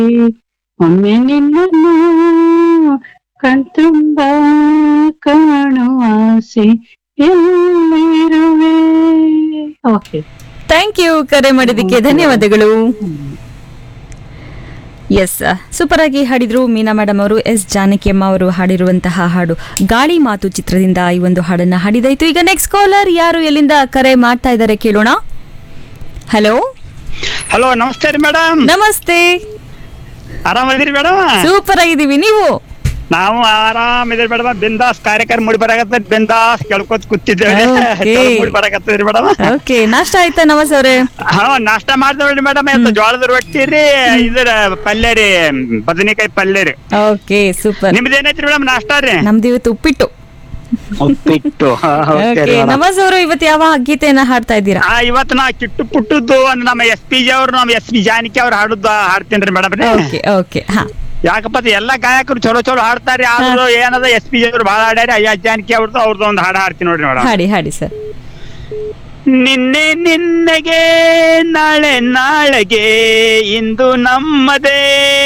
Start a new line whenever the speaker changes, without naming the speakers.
ಒಮ್ಮೆ ನಿನ್ನನ್ನು ಕಣ್ತುಂಬ ಕಾಣುವ ಆಸೆ ಎಲ್ಲಿರುವೆ ಓಕೆ
ಥ್ಯಾಂಕ್ ಯು ಕರೆ ಮಾಡಿದ್ದಕ್ಕೆ ಧನ್ಯವಾದಗಳು ಎಸ್ ಸೂಪರ್ ಆಗಿ ಹಾಡಿದ್ರು ಮೀನಾ ಮೇಡಮ್ ಅವರು ಎಸ್ ಜಾನಕಿಯಮ್ಮ ಅವರು ಹಾಡಿರುವಂತಹ ಹಾಡು ಗಾಳಿ ಮಾತು ಚಿತ್ರದಿಂದ ಈ ಒಂದು ಹಾಡನ್ನ ಹಾಡಿದಾಯ್ತು ಈಗ ನೆಕ್ಸ್ಟ್ ಕಾಲರ್ ಯಾರು ಎಲ್ಲಿಂದ ಕರೆ ಮಾಡ್ತಾ ಇದ್ದಾರೆ ಕೇಳೋಣ ಹಲೋ
ಹಲೋ ನಮಸ್ತೆ ರೀ ಮೇಡಮ್
ನಮಸ್ತೆ
ಆರಾಮದಿರಿ ಮೇಡಮ್
ಸೂಪರ್ ಆಗಿದ್ದೀವಿ ನೀವು
ನಾವು ಆರಾಮಿದ್ರಿ ಮೇಡಮ್ ಬಿಂದಾಸ್ ಕಾರ್ಯಕ್ರಮ ಮುಡಿ ಬರಾಕತ್ತ ಬಿಂದಾಸ್ ಕೇಳ್ಕೊತ ಕೂತಿದ್ದೇವೆ
Okay.
ಮುಡಿ ಬರಾಕತ್ತದ್ರಿ ಮೇಡಮ್
ಓಕೆ ನಾಷ್ಟ ಆಯ್ತಾ ನಮಸ್ ಅವರೇ
ಹಾ ನಾಷ್ಟ ಮಾಡ್ದೇವ್ರಿ ಮೇಡಮ್ ಇವತ್ತು ಜೋಳದ ರೊಟ್ಟಿ ರೀ ಇದ್ರ ಪಲ್ಯ ರೀ ಬದನೆಕಾಯಿ ಪಲ್ಯ ರೀ
ಓಕೆ ಸೂಪರ್
ನಿಮ್ದು ಏನೈತ್ರಿ ಮೇಡಮ್ ನಾಷ್ಟ ರೀ
ನಮ್ದು ಇವತ್ತು ಉಪ್ಪಿಟ್ಟು
ಉಪ್ಪಿಟ್ಟು
ಓಕೆ ನಮಸ್ ಅವರು ಇವತ್ತು ಯಾವ ಗೀತೆಯನ್ನ ಹಾಡ್ತಾ ಇದ್ದೀರಾ
ಆ ಇವತ್ತು ನಾ ಕಿಟ್ಟು ಪುಟ್ಟದ್ದು ಒಂದು ನಮ್ಮ ಎಸ್ ಪಿ ಜಿ ಅವ್ರು ನಮ್ಮ ಎಸ್ ಪಿ ಜಾನಕಿ ಅವ್ರು ಹಾಡುದ ಹಾಡ್ತೇನ್ರಿ ಮೇಡಮ್ ರೀ
ಓಕೆ ಓಕೆ ಹಾ
ಯಾಕಪ್ಪ ಅಂದ್ರೆ ಎಲ್ಲಾ ಗಾಯಕರು ಚಲೋ ಚಲೋ ಹಾಡ್ತಾರೆ ಆದ್ರೂ ಏನದ ಎಸ್ ಪಿ ಜಿ ಅವ್ರು ಭಾಳ ಹಾಡ್ಯಾರ ಅಯ್ಯ ಜಾನಕಿ ಅವ್ರದ್ದು ಅವ್ರದ್ದು ಒಂದು ಹಾಡು ಹಾಡ್ತೀನಿ ನೋಡ್ರಿ ಮೇಡಮ್
ಹಾಡಿ ಹಾಡಿ ಸರ್
ನಿನ್ನೆ ನಿನ್ನೆಗೆ ನಾಳೆ ನಾಳೆಗೆ ಇಂದು ನಮ್ಮದೇ